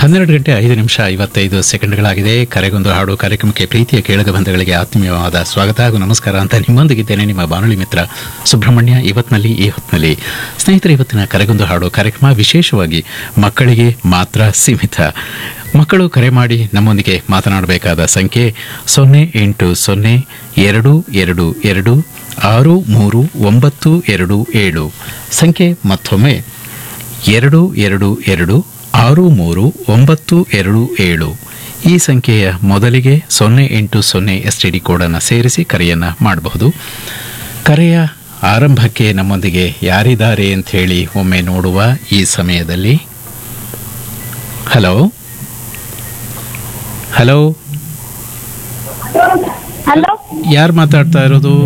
ಹನ್ನೆರಡು ಗಂಟೆ ಐದು ನಿಮಿಷ ಐವತ್ತೈದು ಸೆಕೆಂಡ್ಗಳಾಗಿದೆ ಕರೆಗೊಂದು ಹಾಡು ಕಾರ್ಯಕ್ರಮಕ್ಕೆ ಪ್ರೀತಿಯ ಕೇಳಗ ಬಂಧಗಳಿಗೆ ಆತ್ಮೀಯವಾದ ಸ್ವಾಗತ ಹಾಗೂ ನಮಸ್ಕಾರ ಅಂತ ನಿಮ್ಮೊಂದಿಗಿದ್ದೇನೆ ನಿಮ್ಮ ಬಾನುಲಿ ಮಿತ್ರ ಸುಬ್ರಹ್ಮಣ್ಯ ಇವತ್ತಿನಲ್ಲಿ ಈ ಹೊತ್ತಿನಲ್ಲಿ ಸ್ನೇಹಿತರೆ ಇವತ್ತಿನ ಕರೆಗೊಂದು ಹಾಡು ಕಾರ್ಯಕ್ರಮ ವಿಶೇಷವಾಗಿ ಮಕ್ಕಳಿಗೆ ಮಾತ್ರ ಸೀಮಿತ ಮಕ್ಕಳು ಕರೆ ಮಾಡಿ ನಮ್ಮೊಂದಿಗೆ ಮಾತನಾಡಬೇಕಾದ ಸಂಖ್ಯೆ ಸೊನ್ನೆ ಎಂಟು ಸೊನ್ನೆ ಎರಡು ಎರಡು ಎರಡು ಆರು ಮೂರು ಒಂಬತ್ತು ಎರಡು ಏಳು ಸಂಖ್ಯೆ ಮತ್ತೊಮ್ಮೆ ಎರಡು ಎರಡು ಎರಡು ಆರು ಮೂರು ಒಂಬತ್ತು ಎರಡು ಏಳು ಈ ಸಂಖ್ಯೆಯ ಮೊದಲಿಗೆ ಸೊನ್ನೆ ಎಂಟು ಸೊನ್ನೆ ಎಸ್ ಟಿ ಡಿ ಕೋಡನ್ನು ಸೇರಿಸಿ ಕರೆಯನ್ನು ಮಾಡಬಹುದು ಕರೆಯ ಆರಂಭಕ್ಕೆ ನಮ್ಮೊಂದಿಗೆ ಯಾರಿದ್ದಾರೆ ಅಂತ ಹೇಳಿ ಒಮ್ಮೆ ನೋಡುವ ಈ ಸಮಯದಲ್ಲಿ ಹಲೋ ಹಲೋ ಹಲೋ ಯಾರು ಮಾತಾಡ್ತಾ ಇರೋದು